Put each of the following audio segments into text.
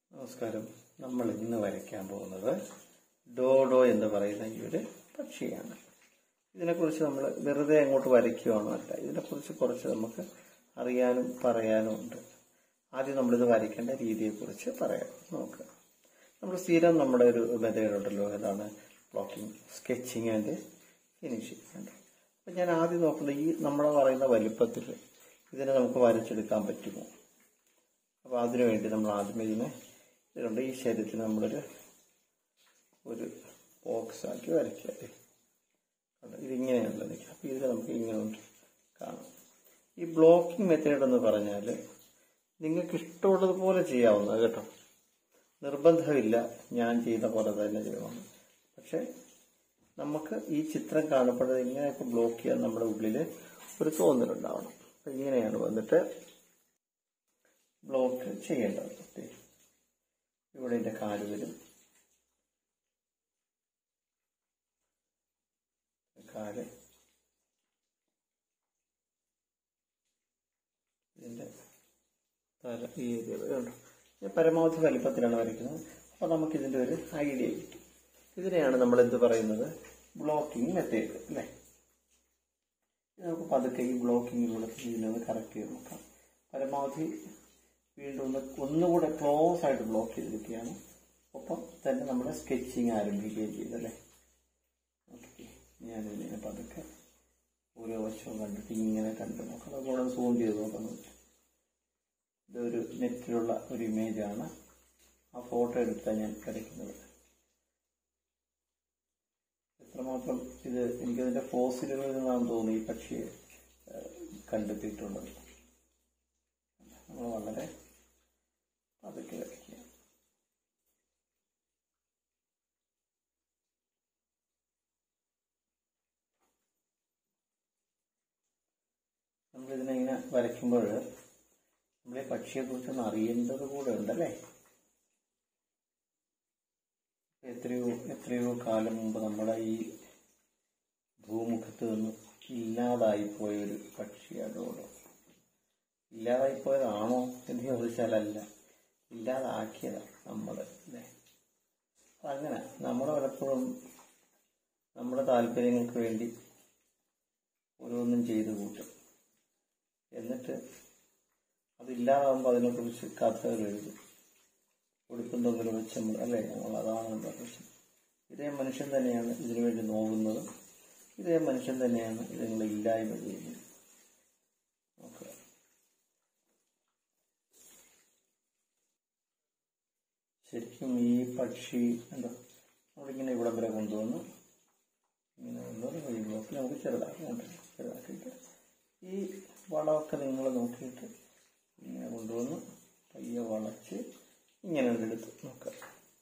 നമസ്കാരം നമ്മൾ ഇന്ന് വരയ്ക്കാൻ പോകുന്നത് ഡോഡോ എന്ന് പറയുന്ന ഈ ഒരു പക്ഷിയാണ് ഇതിനെക്കുറിച്ച് നമ്മൾ വെറുതെ അങ്ങോട്ട് വരയ്ക്കുകയാണോ അല്ല ഇതിനെക്കുറിച്ച് കുറച്ച് നമുക്ക് അറിയാനും പറയാനും ഉണ്ട് ആദ്യം നമ്മളിത് വരയ്ക്കേണ്ട രീതിയെക്കുറിച്ച് പറയാം നോക്കുക നമ്മൾ സ്ഥിരം നമ്മുടെ ഒരു മെത്തേഡ് ഉണ്ടല്ലോ ഏതാണ് ബ്ലോക്കിംഗ് സ്കെച്ചിങ് ആൻഡ് ഫിനിഷിങ് ഉണ്ട് അപ്പം ഞാൻ ആദ്യം നോക്കുന്നത് ഈ നമ്മൾ പറയുന്ന വലിപ്പത്തിൽ ഇതിനെ നമുക്ക് വരച്ചെടുക്കാൻ പറ്റുമോ അപ്പോൾ അതിനു വേണ്ടി നമ്മൾ ആദ്യമേ ഇതിനെ ഇതുകൊണ്ട് ഈ ശരീരത്തിന് നമ്മളൊരു ഒരു ബോക്സ് ആക്കി വരയ്ക്കുക ദേ. കണ്ടോ? ഇതിങ്ങനെയാണല്ലോ നിൽക്കുക അപ്പോൾ ഇതിൽ നമുക്ക് ഇങ്ങനെ ഉണ്ട് കാണാം ഈ ബ്ലോക്കിംഗ് മെത്തേഡ് എന്ന് പറഞ്ഞാൽ നിങ്ങൾക്ക് ഇഷ്ടമുള്ളതുപോലെ ചെയ്യാവുന്നത് കേട്ടോ നിർബന്ധമില്ല ഞാൻ ചെയ്ത പോലെ തന്നെ ചെയ്യണം പക്ഷെ നമുക്ക് ഈ ചിത്രം കാണുമ്പോൾ ഇങ്ങനെയൊക്കെ ബ്ലോക്ക് ചെയ്യാൻ നമ്മുടെ ഉള്ളിൽ ഒരു തോന്നലുണ്ടാവണം അപ്പം ഇങ്ങനെയാണ് വന്നിട്ട് ബ്ലോക്ക് ചെയ്യേണ്ടത് ദേ. ഇവിടെ എൻ്റെ കാല് വരും കാല് ഇതിൻ്റെ തല ഈ ഏരിയ കണ്ടോ ഞാൻ പരമാവധി വലിപ്പത്തിലാണ് വരയ്ക്കുന്നത് അപ്പോൾ നമുക്ക് ഇതിൻ്റെ ഒരു ഐഡിയ കിട്ടും ഇതിനെയാണ് നമ്മൾ എന്ത് പറയുന്നത് ബ്ലോക്കിംഗ് മെത്തേഡ് അല്ലേ ഇത് നമുക്ക് പതുക്കെ ഈ ബ്ലോക്കിങ്ങിലൂടെ ഇതിനൊന്ന് കറക്റ്റ് ചെയ്ത് നോക്കാം പരമാവധി വീണ്ടും ഒന്ന് ഒന്നുകൂടെ ക്ലോസ് ആയിട്ട് ബ്ലോക്ക് ചെയ്തിരിക്കുകയാണ് ഒപ്പം തന്നെ നമ്മുടെ സ്കെച്ചിങ് ആരംഭിക്കുകയും ചെയ്തല്ലേ ഓക്കെ ഞാനിതിനെ പതുക്കെ ഓരോ വശവും കണ്ടിട്ട് ഇങ്ങനെ കണ്ടു നോക്കാം അതുകൂടെ സൂം ചെയ്ത് നോക്കുന്നത് ഇതൊരു നെറ്റിലുള്ള ഒരു ഇമേജാണ് ആ ഫോട്ടോ എടുത്താണ് ഞാൻ വരയ്ക്കുന്നത് എത്രമാത്രം ഇത് എനിക്കതിന്റെ ഫോസിലുകളിൽ നിന്നാണ് തോന്നി ഈ പക്ഷിയെ ഏഹ്, കണ്ടെത്തിയിട്ടുള്ളത് നമ്മൾ വളരെ പതുക്കെ വരയ്ക്കുക നമ്മളിതിനെ ഇങ്ങനെ വരയ്ക്കുമ്പോൾ നമ്മളെ പക്ഷിയെ കുറിച്ചൊന്ന് അറിയേണ്ടത് കൂടെ ഉണ്ടല്ലേ എത്രയോ എത്രയോ കാലം മുമ്പ് നമ്മുടെ ഈ ഭൂമുഖത്ത് നിന്ന് ഇല്ലാതായിപ്പോയ ഒരു പക്ഷിയാണ് ഓടോ ഇല്ലാതായിപ്പോയതാണോ എന്ന് ചോദിച്ചാലല്ല ഇല്ലാതാക്കിയതാണ് നമ്മൾ അല്ലേ അപ്പൊ അങ്ങനെ നമ്മൾ പലപ്പോഴും നമ്മുടെ താല്പര്യങ്ങൾക്ക് വേണ്ടി ഓരോന്നും ചെയ്തു കൂട്ടും എന്നിട്ട് അതില്ലാതാകുമ്പോൾ അതിനെക്കുറിച്ച് കഥകൾ എഴുതും കൊടുക്കും തൊങ്ങലും വെച്ച് നമ്മൾ അല്ലേ നമ്മൾ അതാണ് നമ്മുടെ പ്രശ്നം ഇതേ മനുഷ്യൻ തന്നെയാണ് ഇതിനു വേണ്ടി നോക്കുന്നതും ഇതേ മനുഷ്യൻ തന്നെയാണ് ഇതിനുള്ള ഇല്ലായ്മ ചെയ്യുന്നത് നോക്കുക ശരിക്കും ഈ പക്ഷി എന്താ നമ്മളിങ്ങനെ ഇവിടം വരെ കൊണ്ടുവന്ന് ഇങ്ങനെ കൊണ്ടുവന്ന് ഈ ബ്ലോക്കിൽ നമുക്ക് ചെറുതാക്കി കണ്ടോ? ചെറുതാക്കിയിട്ട് ഈ വളമൊക്കെ നിങ്ങൾ നോക്കിയിട്ട് ഇങ്ങനെ കൊണ്ടുവന്ന് പയ്യെ വളച്ച് ഇങ്ങനെ ഒരു എടുത്ത് നോക്കുക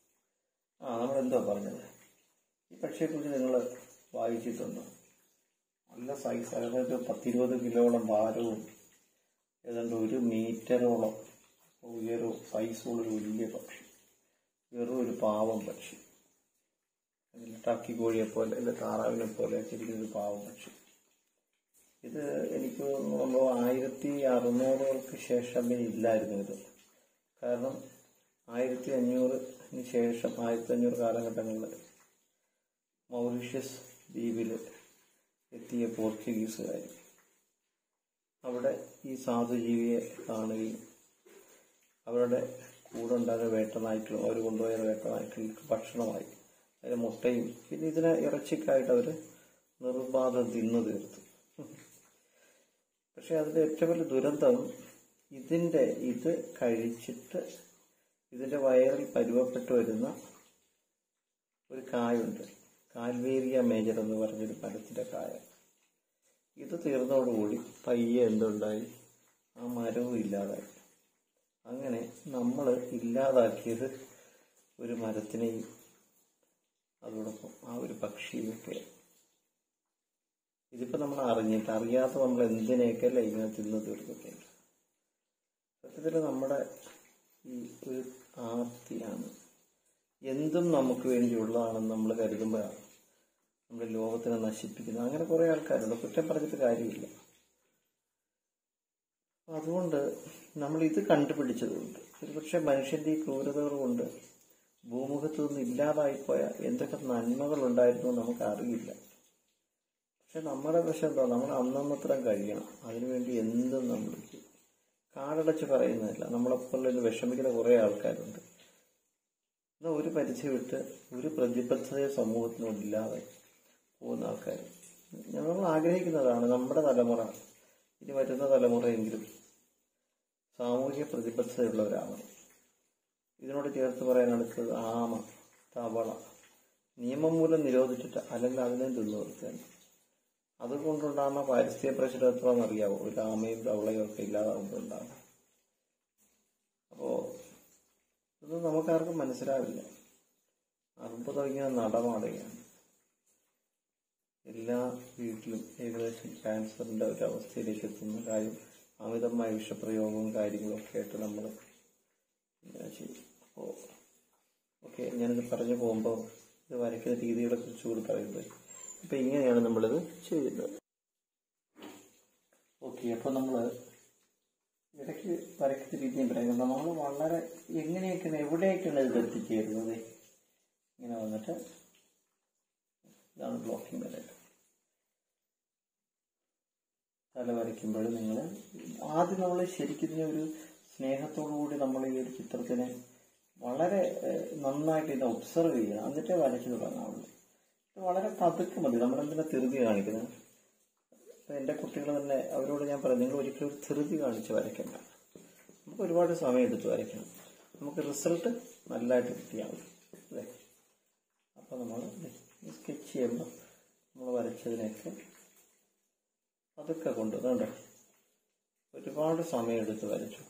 ആ നമ്മൾ എന്തോ പറഞ്ഞത് ഈ പക്ഷിയെക്കുറിച്ച് നിങ്ങൾ വായിച്ചിട്ടുണ്ടോ നല്ല സൈസ് അതായത് പത്തിരുപത് കിലോളം ഭാരവും ഏതാണ്ട് ഒരു മീറ്ററോളം ഉയരവും സൈസുള്ള ഒരു വലിയ പക്ഷി വെറും ഒരു പാവം പക്ഷി അതിൽ ടർക്കി കോഴിയെ പോലെ അല്ലെ താറാവിനെ പോലെ ഇരിക്കുന്ന ഒരു പാവം പക്ഷി ഇത് എനിക്ക് തോന്നുന്നു ആയിരത്തി അറുന്നൂറുകൾക്ക് ശേഷമേ ഇല്ലായിരുന്നു ഇത് കാരണം ആയിരത്തി അഞ്ഞൂറിന് ശേഷം ആയിരത്തി അഞ്ഞൂറ് കാലഘട്ടങ്ങളിൽ മൗറീഷ്യസ് ദ്വീപിൽ എത്തിയ പോർച്ചുഗീസുകാർ അവിടെ ഈ സാധുജീവിയെ കാണുകയും അവരുടെ കൂടെ ഉണ്ടാകുന്ന വേട്ടനായ്ക്കളും അവർ കൊണ്ടുപോയ വേട്ടനായ്ക്കൾക്ക് ഭക്ഷണമായി അതിന് മുട്ടയും പിന്നെ ഇതിനെ ഇറച്ചിക്കായിട്ട് അവർ നിർബാധം തിന്നു തീർത്തു പക്ഷെ അതിന്റെ ഏറ്റവും വലിയ ദുരന്തം ഇതിന്റെ ഇത് കഴിച്ചിട്ട് ഇതിന്റെ വയറിൽ പരുവപ്പെട്ടു വരുന്ന ഒരു കായുണ്ട് കാൽവേരിയ മേജർ എന്ന് പറഞ്ഞൊരു മരത്തിന്റെ കായ ഇത് തീർന്നതോടുകൂടി പയ്യെ എന്തുണ്ടായി ആ മരവും ഇല്ലാതായി അങ്ങനെ നമ്മൾ ഇല്ലാതാക്കിയത് ഒരു മരത്തിനെയും അതോടൊപ്പം ആ ഒരു പക്ഷിയൊക്കെ ഇതിപ്പോ നമ്മൾ അറിഞ്ഞിട്ട് അറിയാതെ നമ്മൾ എന്തിനെയൊക്കെ അല്ലേ ഇങ്ങനെ തിന്നു തീർക്കുന്നുണ്ട് സത്യത്തിൽ നമ്മുടെ ഈ ഒരു ആർത്തിയാണ് എന്തും നമുക്ക് വേണ്ടിയുള്ളതാണെന്ന് നമ്മൾ കരുതുമ്പോഴാണ് നമ്മൾ ലോകത്തിനെ നശിപ്പിക്കുന്നത് അങ്ങനെ കുറെ ആൾക്കാരുണ്ട് കുറ്റം പറഞ്ഞിട്ട് കാര്യമില്ല അതുകൊണ്ട് നമ്മൾ ഇത് കണ്ടുപിടിച്ചതുകൊണ്ട് ഒരുപക്ഷെ മനുഷ്യന്റെ ഈ ക്രൂരതകൾ കൊണ്ട് ഭൂമുഖത്ത് നിന്ന് ഇല്ലാതായിപ്പോയ എന്തൊക്കെ നന്മകൾ ഉണ്ടായിരുന്നു എന്ന് നമുക്ക് അറിയില്ല പക്ഷെ നമ്മുടെ പ്രശ്നം എന്താ നമ്മൾ അന്നന്നത്രം കഴിയണം അതിനുവേണ്ടി എന്തും നമ്മൾ ചെയ്യും കാടടച്ച് പറയുന്നില്ല നമ്മളെപ്പോലുള്ള വിഷമിക്കുന്ന കുറേ ആൾക്കാരുണ്ട് എന്നാൽ ഒരു പരിധി വിട്ട് ഒരു പ്രതിബദ്ധത സമൂഹത്തിനോടില്ലാതെ പോകുന്ന ആൾക്കാർ ഞങ്ങൾ ആഗ്രഹിക്കുന്നതാണ് നമ്മുടെ തലമുറ ഇനി വരുന്ന തലമുറയെങ്കിലും സാമൂഹ്യ പ്രതിബദ്ധതയുള്ളവരാണ് ഇതിനോട് ചേർത്ത് പറയാൻ അടുത്തത് ആമ തവള നിയമം മൂലം നിരോധിച്ചിട്ട് അല്ലെങ്കിൽ അതിനെ തിന്നു നിർത്തുകയാണ് അതുകൊണ്ടുണ്ടാകുന്ന പാരിസ്ഥിതിക പ്രശ്നം എത്രയെന്ന് അറിയാവോ ഒരു ആമയും തവളയും ഒക്കെ ഇല്ലാതാകുമ്പോൾ ഉണ്ടാകും അപ്പോ ഇതൊന്നും നമുക്കാർക്കും മനസ്സിലാവില്ല അർബുദം ഇങ്ങനെ നടമാടുകയാണ് എല്ലാ വീട്ടിലും ഏകദേശം ക്യാൻസറിന്റെ ഒരു അവസ്ഥയിലേക്ക് എത്തുന്ന കാര്യം അമിതമായ വിഷപ്രയോഗവും കാര്യങ്ങളും ഒക്കെ ആയിട്ട് നമ്മൾ ഇങ്ങനെ ചെയ്യും അപ്പോൾ ഓക്കെ ഞാനിത് പറഞ്ഞു പോകുമ്പോൾ ഇത് വരയ്ക്കുന്ന രീതികളെ കുറിച്ച് കൂടി പറയുന്നത് ഇപ്പൊ ഇങ്ങനെയാണ് നമ്മളിത് ചെയ്യുന്നത് ഓക്കെ അപ്പൊ നമ്മള് ഇടയ്ക്ക് വരയ്ക്കുന്ന രീതിയും പറയുന്നത് നമ്മൾ വളരെ എങ്ങനെയൊക്കെയാണ് എവിടെയൊക്കെയാണ് ഇത് എത്തിച്ചേരുന്നത് ഇങ്ങനെ വന്നിട്ട് ഇതാണ് ബ്ലോക്കിംഗ് മെത്തേഡ് തല വരയ്ക്കുമ്പോൾ നിങ്ങൾ ആദ്യം നമ്മൾ ശരിക്കും ഇതിനെ ഒരു സ്നേഹത്തോടു കൂടി നമ്മൾ ഈ ഒരു ചിത്രത്തിനെ വളരെ ഏഹ്, നന്നായിട്ട് ഇത് ഒബ്സർവ് ചെയ്യണം എന്നിട്ടേ വരച്ചു തുടങ്ങാവുള്ളൂ ഇത് വളരെ പതുക്കെ മതി നമ്മളെന്തിനാ ധൃതി കാണിക്കുന്നത് ഇപ്പൊ എന്റെ കുട്ടികൾ തന്നെ അവരോട് ഞാൻ പറഞ്ഞു നിങ്ങൾ ഒരിക്കലും ഒരു ധൃതി കാണിച്ച് വരയ്ക്കണ്ട നമുക്ക് ഒരുപാട് സമയം എടുത്ത് വരയ്ക്കണം നമുക്ക് റിസൾട്ട് നല്ലതായിട്ട് കിട്ടിയാൽ മതി അല്ലേ അപ്പൊ നമ്മൾ സ്കെച്ച് ചെയ്യുമ്പോൾ നമ്മൾ വരച്ചതിനൊക്കെ അതൊക്കെ കൊണ്ട് കണ്ടോ ഒരുപാട് സമയം എടുത്ത് വരച്ചു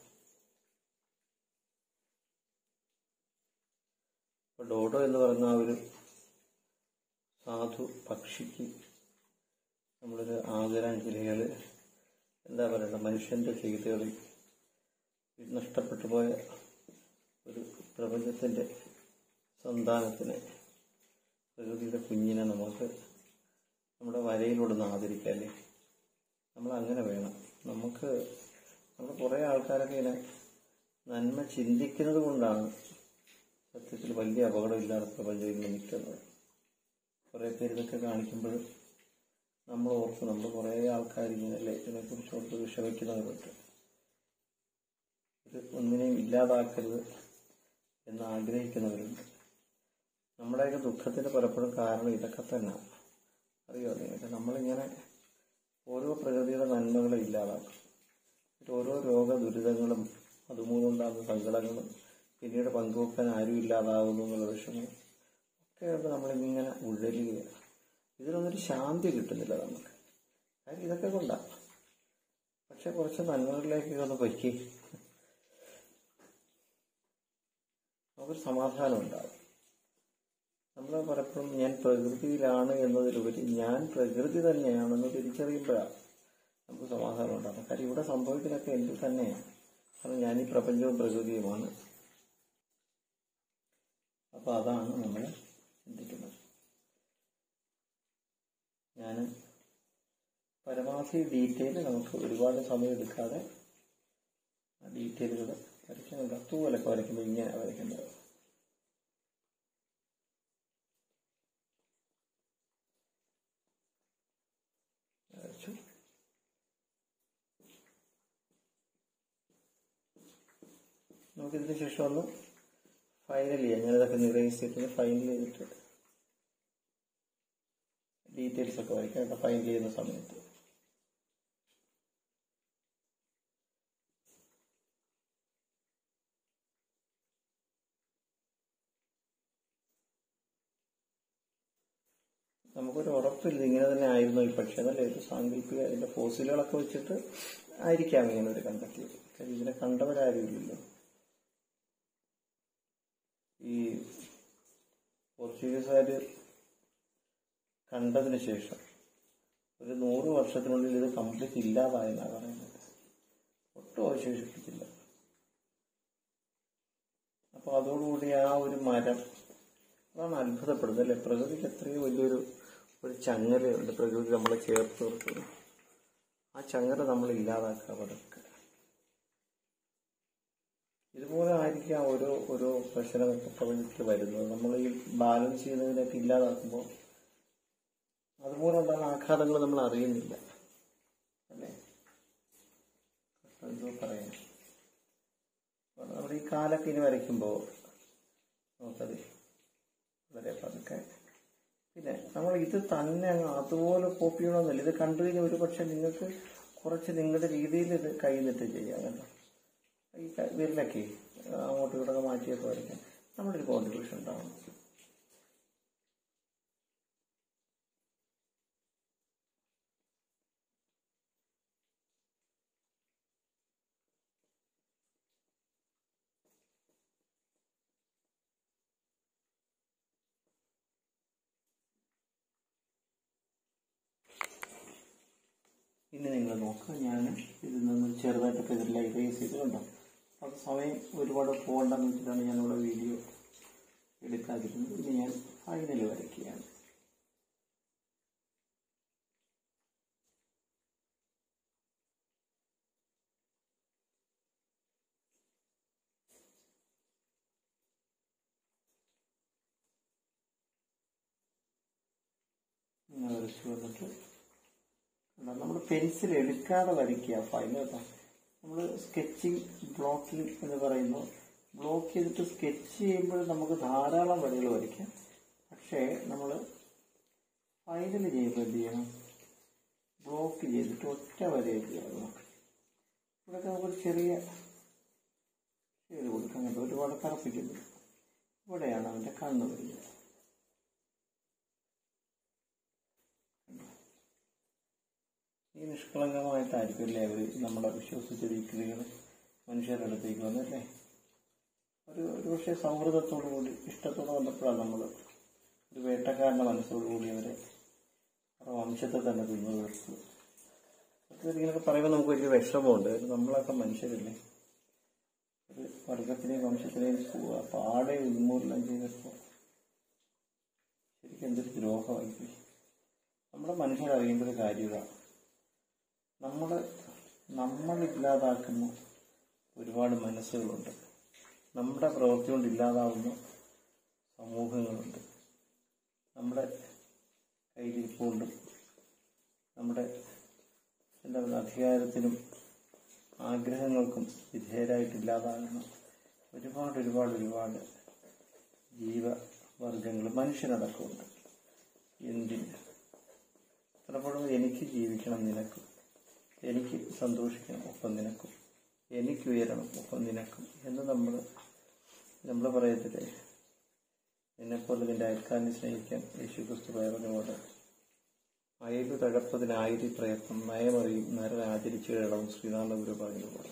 ഇപ്പൊ ഡോഡോ എന്ന് പറയുന്ന ആ ഒരു സാധു പക്ഷിക്ക് നമ്മളൊരു ആദരാഞ്ജലികൾ എന്താ പറയുക മനുഷ്യന്റെ ചെയ്തികളിൽ നഷ്ടപ്പെട്ടു പോയ ഒരു പ്രപഞ്ചത്തിന്റെ സന്താനത്തിനെ പ്രകൃതിയുടെ കുഞ്ഞിനെ നമുക്ക് നമ്മുടെ വരയിലൂടെ ഒന്ന് ആദരിക്കാം അല്ലേ നമ്മൾ അങ്ങനെ വേണം നമുക്ക് നമ്മൾ കുറേ ആൾക്കാരൊക്കെ ഇങ്ങനെ നന്മ ചിന്തിക്കുന്നത് കൊണ്ടാണ് സത്യത്തിൽ വലിയ അപകടമില്ലാതെ പ്രപഞ്ചം ഇങ്ങനെ നിൽക്കുന്നത് കുറേ പേര് ഇതൊക്കെ കാണിക്കുമ്പോൾ നമ്മൾ ഓർക്കും നമ്മൾ കുറേ ആൾക്കാർ ഇങ്ങനെയല്ലേ ഇതിനെക്കുറിച്ച് ഓർത്ത് വിഷമിക്കുന്നവരുണ്ട് ഇത് ഒന്നിനെയും ഇല്ലാതാക്കരുത് എന്ന് ആഗ്രഹിക്കുന്നവരുണ്ട് നമ്മുടെയൊക്കെ ദുഃഖത്തിന് പലപ്പോഴും കാരണം ഇതൊക്കെ തന്നെ അറിയോ നിങ്ങൾക്ക് നമ്മളിങ്ങനെ ഓരോ പ്രകൃതിയുടെ നന്മകളെ ഇല്ലാതാക്കും എന്നിട്ട് ഓരോ രോഗ ദുരിതങ്ങളും അതുമൂലം ഉണ്ടാകുന്ന സങ്കടങ്ങളും പിന്നീട് പങ്കുവെക്കാൻ ആരും ഇല്ലാതാകുന്നു എന്നുള്ള വിഷമം ഒക്കെ ആയിട്ട് നമ്മളിങ്ങനെ ഉഴലുകയാണ് ഇതിനൊന്നൊരു ശാന്തി കിട്ടുന്നില്ല നമുക്ക് കാര്യം ഇതൊക്കെ കൊണ്ടാണ് പക്ഷെ കുറച്ച് നന്മകളിലേക്ക് ഒന്ന് പൊയ്ക്കി നമുക്കൊരു സമാധാനം ഉണ്ടാകും നമ്മൾ പലപ്പോഴും ഞാൻ പ്രകൃതിയിലാണ് എന്നതിലുപരി ഞാൻ പ്രകൃതി തന്നെയാണെന്ന് തിരിച്ചറിയുമ്പോഴാണ് നമുക്ക് സമാധാനം ഉണ്ടാകും കാര്യം ഇവിടെ സംഭവിക്കുന്നതൊക്കെ എന്നിൽ തന്നെയാണ് കാരണം ഞാൻ ഈ പ്രപഞ്ചവും പ്രകൃതിയുമാണ് അപ്പൊ അതാണ് നമ്മൾ ചിന്തിക്കുന്നത് ഞാൻ പരമാവധി ഡീറ്റെയിൽ നമുക്ക് ഒരുപാട് സമയം എടുക്കാതെ ആ ഡീറ്റെയിലുകൾ വരയ്ക്കുന്നുണ്ട് തൂവലൊക്കെ വരയ്ക്കുമ്പോൾ ഇങ്ങനെ വരയ്ക്കേണ്ടത് വരച്ചു നമുക്കിതിന് ശേഷം ഒന്ന് ഫൈനൽ ചെയ്യാം ഞാനിതൊക്കെ നിറേസ് ചെയ്തിട്ട് ഫൈനൽ ചെയ്തിട്ട് ഡീറ്റെയിൽസ് ഒക്കെ വരയ്ക്കാം കേട്ടോ ഫൈനൽ ചെയ്യുന്ന സമയത്ത് നമുക്കൊരു ഉറപ്പില്ല ഇങ്ങനെ തന്നെ ആയിരുന്നു ഈ പക്ഷേ എന്നല്ലേ ഒരു സാങ്കല്പിക അതിന്റെ ഫോസിലുകളൊക്കെ വെച്ചിട്ട് ആയിരിക്കാം ഇങ്ങനെ ഒരു കണ്ടെത്തിയത് കാര്യം ഇതിനെ കണ്ടവരാരുമില്ലല്ലോ ഈ പോർച്ചുഗീസുകാര് കണ്ടതിന് ശേഷം ഒരു നൂറ് വർഷത്തിനുള്ളിൽ ഇത് കംപ്ലീറ്റ് ഇല്ലാതായെന്നാണ് പറയുന്നത് ഒട്ടും അവശേഷിപ്പിച്ചില്ല അപ്പൊ അതോടുകൂടി ആ ഒരു മരം അതാണ് അത്ഭുതപ്പെടുന്നത് അല്ലെ പ്രകൃതിക്ക് എത്രയോ വലിയൊരു ഒരു ചങ്ങലയുണ്ട് പ്രകൃതി നമ്മളെ ചേർത്ത് നിർത്തുന്നു ആ ചങ്ങല നമ്മൾ ഇല്ലാതാക്കുക പതുക്കെ ഇതുപോലെ ആയിരിക്കാം ഓരോ ഓരോ പ്രശ്നമൊക്കെ പ്രപഞ്ചത്തിൽ വരുന്നത് നമ്മൾ ഈ ബാലൻസ് ചെയ്യുന്നതിനൊക്കെ ഇല്ലാതാക്കുമ്പോൾ അതുമൂലമുണ്ടാകുന്ന ആഘാതങ്ങൾ നമ്മൾ അറിയുന്നില്ല അല്ലേ എന്തോ പറയാം നമ്മൾ ഈ കാലൊക്കെ ഇനി വരയ്ക്കുമ്പോൾ നമുക്കത് വളരെ പതുക്കെ പിന്നെ നമ്മൾ ഇത് തന്നെ അങ്ങ് അതുപോലെ കോപ്പി ചെയ്യണമെന്നില്ല ഇത് കണ്ടു കഴിഞ്ഞാൽ ഒരു പക്ഷെ നിങ്ങൾക്ക് കുറച്ച് നിങ്ങളുടെ രീതിയിൽ ഇത് കൈന്നിട്ട് ചെയ്യാം കേട്ടോ ഈ ക- വിരലൊക്കെ അങ്ങോട്ടും ഇങ്ങോട്ടൊക്കെ മാറ്റിയൊക്കെ വരയ്ക്കാം നമ്മുടെ ഒരു കോൺട്രിബ്യൂഷൻ ഉണ്ടാവണം ഇനി നിങ്ങൾ നോക്കുക ഞാൻ ഇതിൽ നിന്ന് ചെറുതായിട്ടൊക്കെ ഇതെല്ലാം ഇറേസ് ചെയ്ത് കണ്ടോ അത് സമയം ഒരുപാട് പോകണ്ടെന്ന് വെച്ചിട്ടാണ് ഞാനിവിടെ വീഡിയോ എടുക്കാതിരുന്നത് ഇനി ഞാൻ ഫൈനൽ വരയ്ക്കുകയാണ് ഇങ്ങനെ വരച്ചു വന്നിട്ട് നമ്മൾ പെൻസിൽ എടുക്കാതെ വരയ്ക്കുക ഫൈനൽ കേട്ടോ നമ്മൾ സ്കെച്ചിങ് ബ്ലോക്കിംഗ് എന്ന് പറയുന്നു ബ്ലോക്ക് ചെയ്തിട്ട് സ്കെച്ച് ചെയ്യുമ്പോൾ നമുക്ക് ധാരാളം വരകൾ വരയ്ക്കാം പക്ഷേ നമ്മൾ ഫൈനൽ ചെയ്യുമ്പോൾ എന്ത് ചെയ്യണം ബ്ലോക്ക് ചെയ്തിട്ട് ഒറ്റ വരയൊക്കെ ചെയ്യണം ഇവിടെയൊക്കെ നമുക്കൊരു ചെറിയ ചെയ്ത് കൊടുക്കാൻ കേട്ടോ ഒരുപാട് കറപ്പിക്കുന്നു ഇവിടെയാണ് അവൻ്റെ കണ്ണ് വരുന്നത് ഈ നിഷ്കളങ്കമായിട്ടായിരിക്കും അല്ലേ അവർ നമ്മളെ വിശ്വസിച്ച രീതികൾ മനുഷ്യരുടെ അടുത്തേക്ക് വന്നല്ലേ ഒരു ഒരു പക്ഷേ സൗഹൃദത്തോടു കൂടി ഇഷ്ടത്തോടെ വന്നപ്പോഴാണ് നമ്മൾ ഒരു വേട്ടക്കാരൻ്റെ മനസ്സോടു കൂടി അവരെ അവരുടെ വംശത്തെ തന്നെ തിന്നു തീർത്തു അതൊക്കെ ഇങ്ങനെയൊക്കെ പറയുമ്പോൾ നമുക്ക് വലിയ വിഷമമുണ്ട് കാരണം നമ്മളൊക്കെ മനുഷ്യരല്ലേ ഒരു വർഗത്തിനെയും വംശത്തിനെയും പോ- പാടെ ഉന്മൂലനം ചെയ്തപ്പോൾ ശരിക്കും എന്തൊരു ദ്രോഹമായിപ്പോയി നമ്മുടെ മനുഷ്യരറിയേണ്ട ഒരു കാര്യമാണ് നമ്മൾ നമ്മളില്ലാതാക്കുന്ന ഒരുപാട് മനസ്സുകളുണ്ട് നമ്മുടെ പ്രവൃത്തി കൊണ്ട് ഇല്ലാതാവുന്ന സമൂഹങ്ങളുണ്ട് നമ്മുടെ കയ്യിലിരിപ്പുകൊണ്ടും നമ്മുടെ എന്താ പറയുക അധികാരത്തിനും ആഗ്രഹങ്ങൾക്കും വിധേയരായിട്ടില്ലാതാകുന്ന ഒരുപാട് ഒരുപാട് ഒരുപാട് ജീവവർഗങ്ങൾ മനുഷ്യനടക്കമുണ്ട് എന്തിന് പലപ്പോഴും എനിക്ക് ജീവിക്കണം നിനക്കും എനിക്ക് സന്തോഷിക്കണം ഒപ്പം നിനക്കും എനിക്ക് ഉയരണം ഒപ്പം നിനക്കും എന്ന് നമ്മൾ നമ്മൾ പറയത്തില്ലേ നിന്നെപ്പോലെ നിന്റെ അയൽക്കാരനെ സ്നേഹിക്കാൻ യേശു ക്രിസ്തു പറഞ്ഞ പോലെ അയലു തഴപ്പതിനായിരി പ്രയത്നം നയമറിയും നരൻ ആചരിച്ചു കിടവും ശ്രീനാഥഗുരു പറഞ്ഞതുപോലെ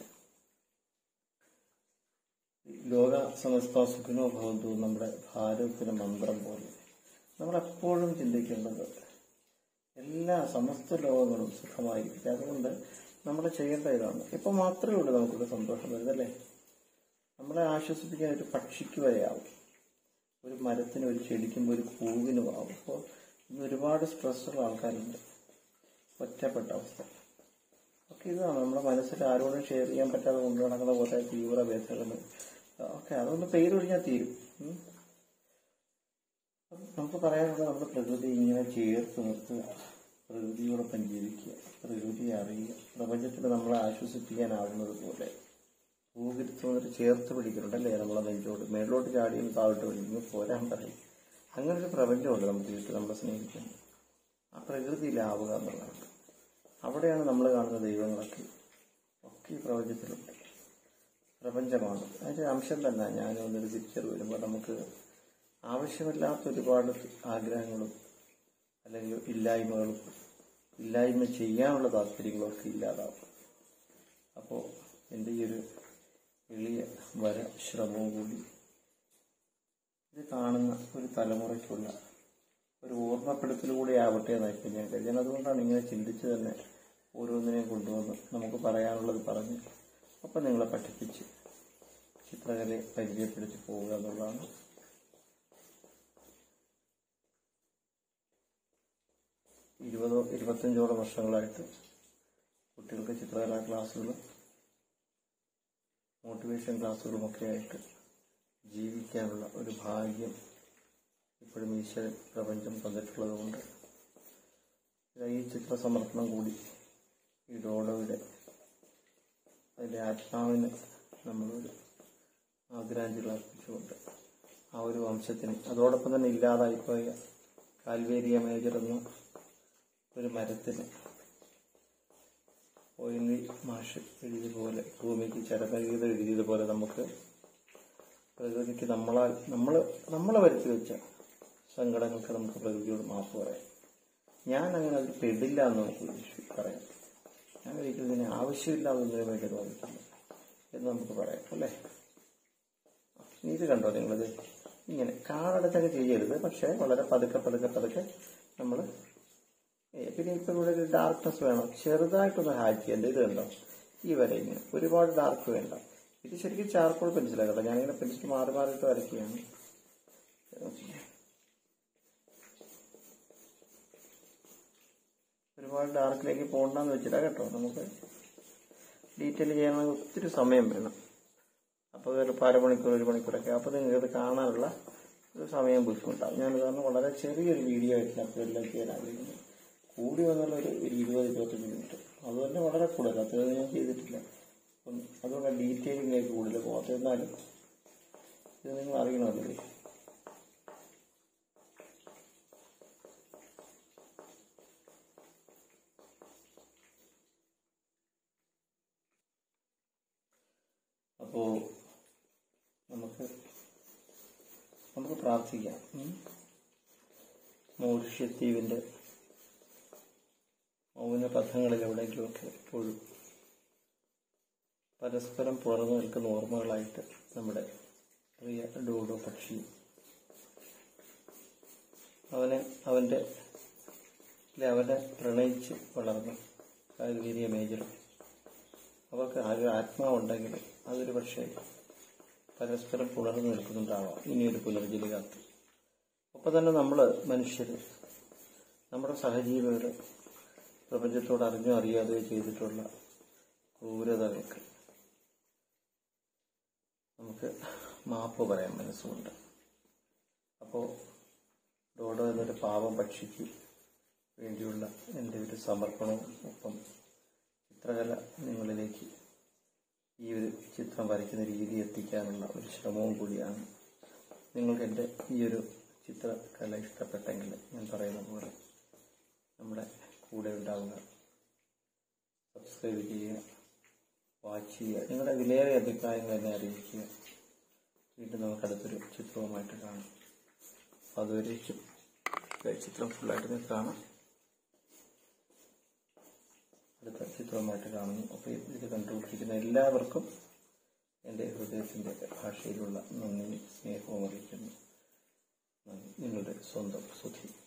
ലോക സമസ്ത സുഖിനോ ഭവന്തു നമ്മുടെ ഭാരതത്തിന്റെ മന്ത്രം പോലെ നമ്മളെപ്പോഴും ചിന്തിക്കേണ്ടത് എല്ലാ സമസ്ത ലോകങ്ങളും സുഖമായിരിക്കും അതുകൊണ്ട് നമ്മൾ ചെയ്യേണ്ട ഇതാണ് ഇപ്പൊ മാത്രമേ ഉള്ളൂ നമുക്കൊരു സന്തോഷം വരുന്നല്ലേ നമ്മളെ ആശ്വസിപ്പിക്കാൻ ഒരു പക്ഷിക്ക് വരെയാവും ഒരു മരത്തിന് ഒരു ചെടിക്കും ഒരു പൂവിനും ആവും അപ്പോൾ ഇന്ന് ഒരുപാട് സ്ട്രെസ്സുള്ള ആൾക്കാരുണ്ട് ഒറ്റപ്പെട്ട അവസ്ഥ ഒക്കെ ഇതാണ് നമ്മുടെ മനസ്സിൽ ആരോടും ഷെയർ ചെയ്യാൻ പറ്റാതെ കൊണ്ടു നടക്കുന്ന കുറേ തീവ്ര വ്യഥകൾ ഓക്കെ അതൊന്ന് പേരൊഴിഞ്ഞാൽ തീരും ഉം. അപ്പം നമുക്ക് പറയാനുള്ളത് നമ്മുടെ പ്രകൃതി ഇങ്ങനെ ചേർത്ത് നിർത്തുക പ്രകൃതിയോടൊപ്പം ജീവിക്കുക പ്രകൃതിയെ അറിയുക പ്രപഞ്ചത്തിൽ നമ്മളെ ആശ്വസിപ്പിക്കാനാവുന്നത് പോലെ ഭൂഗിരിത്തോന്നിട്ട് ചേർത്ത് പിടിക്കുന്നുണ്ടല്ലേ നമ്മളെ നെഞ്ചോട് മേളിലോട്ട് ചാടിയും താഴോട്ട് പിടിക്കുമ്പോൾ പോരാൻ പറയും അങ്ങനെ ഒരു പ്രപഞ്ചമുണ്ട് നമുക്ക് ചുറ്റും നമ്മളെ സ്നേഹിക്കാൻ ആ പ്രകൃതിയിലാവുക എന്നുള്ളതാണ് അവിടെയാണ് നമ്മൾ കാണുന്ന ദൈവങ്ങളൊക്കെ ഒക്കെ ഈ പ്രപഞ്ചത്തിലുണ്ട് പ്രപഞ്ചമാണ് അതിന്റെ അംശം തന്നെ ഞാൻ ഒന്നൊരു തിരിച്ചറിവ് വരുമ്പോൾ നമുക്ക് ആവശ്യമില്ലാത്ത ഒരുപാട് ആഗ്രഹങ്ങളും അല്ലെങ്കിൽ ഇല്ലായ്മകളും ഇല്ലായ്മ ചെയ്യാനുള്ള താല്പര്യങ്ങളും ഒക്കെ ഇല്ലാതാവും അപ്പോൾ എൻ്റെ ഈ ഒരു എളിയ വര ശ്രമവും കൂടി ഇത് കാണുന്ന ഒരു തലമുറയ്ക്കുള്ള ഒരു ഓർമ്മപ്പെടുത്തലൂടെ ആവട്ടെ എന്നായിരിക്കും ഞാൻ കരുതാൻ അതുകൊണ്ടാണ് ഇങ്ങനെ ചിന്തിച്ച് തന്നെ ഓരോന്നിനെയും കൊണ്ടുവന്ന് നമുക്ക് പറയാനുള്ളത് പറഞ്ഞ് ഒപ്പം നിങ്ങളെ പഠിപ്പിച്ച് ചിത്രകലയെ പരിചയപ്പെടുത്തി പോവുക എന്നുള്ളതാണ് ഇരുപതോ ഇരുപത്തഞ്ചോളം വർഷങ്ങളായിട്ട് കുട്ടികൾക്ക് ചിത്രകലാ ക്ലാസ്സുകൾ മോട്ടിവേഷൻ ക്ലാസ്സുകളുമൊക്കെ ആയിട്ട് ജീവിക്കാനുള്ള ഒരു ഭാഗ്യം ഇപ്പോഴും ഈശ്വരൻ പ്രപഞ്ചം തന്നിട്ടുള്ളത് കൊണ്ട് ഈ ചിത്ര സമർപ്പണം കൂടി ഈ ഡോളോയുടെ അതിൻ്റെ ആത്മാവിന് നമ്മളൊരു ആദരാഞ്ജലി അർപ്പിച്ചുകൊണ്ട് ആ ഒരു വംശത്തിന് അതോടൊപ്പം തന്നെ ഇല്ലാതായിപ്പോയ കാൽവേരിയ മേജർ എന്ന ഒരു മരത്തിന് ഒയിലി മാഷ് എഴുതിയതുപോലെ ഭൂമിക്ക് ചരമഗീതം എഴുതിയതുപോലെ നമുക്ക് പ്രകൃതിക്ക് നമ്മളാൽ നമ്മൾ നമ്മളെ വരുത്തി വെച്ച സങ്കടങ്ങൾക്ക് നമുക്ക് പ്രകൃതിയോട് മാപ്പ് പറയാം ഞാൻ അങ്ങനെ അതിൽ പെടില്ല എന്ന് നമുക്ക് വിശ്വ- പറയാം ഞാൻ ഒരിക്കലും ഇതിന് ആവശ്യമില്ലാതൊന്നിനു വേണ്ടി തോന്നിക്കില്ല എന്ന് നമുക്ക് പറയാം അല്ലേ ഇനി ഇത് കണ്ടോ നിങ്ങളിത് ഇങ്ങനെ കാടടച്ചൊക്കെ ചെയ്യരുത് പക്ഷെ വളരെ പതുക്കെ പതുക്കെ പതുക്കെ നമ്മൾ പിന്നെ ഇപ്പൊ ഇവിടെ ഒരു ഡാർക്ക്നെസ് വേണം ചെറുതായിട്ടൊന്ന് ഹാക്ക് ചെയ്യേണ്ട ഇത് കണ്ടോ ഈ വരെ ഇങ്ങനെ ഒരുപാട് ഡാർക്ക് വേണ്ട ഇത് ശരിക്കും ചാർക്കോൾ പെൻസിലാണ് കേട്ടോ ഞാനിങ്ങനെ പെൻസിൽ മാറി മാറിയിട്ട് വരയ്ക്കുകയാണ് ഒരുപാട് ഡാർക്കിലേക്ക് പോകണ്ടെന്ന് വെച്ചിട്ടാ കേട്ടോ നമുക്ക് ഡീറ്റെയിൽ ചെയ്യണമെങ്കിൽ ഒത്തിരി സമയം വേണം അപ്പോൾ ചിലപ്പോൾ അരമണിക്കൂർ ഒരു മണിക്കൂറൊക്കെ അപ്പോൾ നിങ്ങൾക്ക് ഇത് കാണാനുള്ള ഒരു സമയം ബുദ്ധിമുട്ടാവും ഞാൻ കാരണം വളരെ ചെറിയൊരു വീഡിയോ ആയിട്ട് അപ്ലോഡിലേക്ക് ചെയ്യാൻ ആഗ്രഹിക്കുന്നു കൂടി വന്നാൽ ഒരു ഒരു ഇരുപത് ഇരുപത്തഞ്ച് മിനിറ്റ് അത് തന്നെ വളരെ കൂടുതൽ അത്രയും ഞാൻ ചെയ്തിട്ടില്ല അപ്പം അതുകൊണ്ട് ഡീറ്റെയിലിങ്ങിലേക്ക് കൂടുതൽ പോകാത്ത എന്നാലും ഇത് നിങ്ങൾ അറിയണമല്ലേ അപ്പോ നമുക്ക് നമുക്ക് പ്രാർത്ഥിക്കാം ഉം. മൗറിഷ്യദ്വീപിന്റെ മൗന പഥങ്ങളിൽ എവിടെയെങ്കിലുമൊക്കെ എപ്പോഴും പരസ്പരം പുറന്നു നിൽക്കുന്ന ഓർമ്മകളായിട്ട് നമ്മുടെ പ്രിയ ഡോഡോ പക്ഷി അവനെ അവന്റെ അല്ലെ അവനെ പ്രണയിച്ച് വളർന്ന കാൽവീരിയ മേജർ അവർക്ക് ആ ഒരു ആത്മാവുണ്ടെങ്കിൽ അതൊരു പക്ഷേ പരസ്പരം പുണർന്നു നിൽക്കുന്നുണ്ടാവാം ഇനിയൊരു പുനർജലി കാത്ത് ഒപ്പം തന്നെ നമ്മൾ മനുഷ്യർ നമ്മുടെ സഹജീവികൾ പ്രപഞ്ചത്തോട് അറിഞ്ഞോ അറിയാതെയോ ചെയ്തിട്ടുള്ള ക്രൂരതകൾക്ക് നമുക്ക് മാപ്പ് പറയാൻ മനസ്സുണ്ട് അപ്പോൾ ഡോഡോ എന്നൊരു പാവം പക്ഷിക്ക് വേണ്ടിയുള്ള എൻ്റെ ഒരു സമർപ്പണവും ഒപ്പം ചിത്രകല നിങ്ങളിലേക്ക് ഈ ഒരു ചിത്രം വരയ്ക്കുന്ന രീതി എത്തിക്കാനുള്ള ഒരു ശ്രമവും കൂടിയാണ് നിങ്ങൾക്ക് എൻ്റെ ഈ ഒരു ചിത്രകല ഇഷ്ടപ്പെട്ടെങ്കിൽ ഞാൻ പറയുന്ന പോലെ നമ്മുടെ കൂടെ ഉണ്ടാവുക സബ്സ്ക്രൈബ് ചെയ്യുക വാച്ച് ചെയ്യുക നിങ്ങളുടെ വിലയേറിയ അഭിപ്രായങ്ങൾ എന്നെ അറിയിക്കുക വീണ്ടും നമുക്ക് അടുത്തൊരു ചിത്രവുമായിട്ട് കാണാം അതുവരേക്കും ചിത്രം ഫുള്ളായിട്ട് നിങ്ങൾക്ക് കാണാം അടുത്ത ചിത്രവുമായിട്ട് കാണുന്നു അപ്പോൾ ഇത് കണ്ടുകൊണ്ടിരിക്കുന്ന എല്ലാവർക്കും എൻ്റെ ഹൃദയത്തിൻ്റെ ഭാഷയിലുള്ള നന്ദി സ്നേഹവും അറിയിക്കുന്നു നന്ദി നിങ്ങളുടെ സ്വന്തം സുധി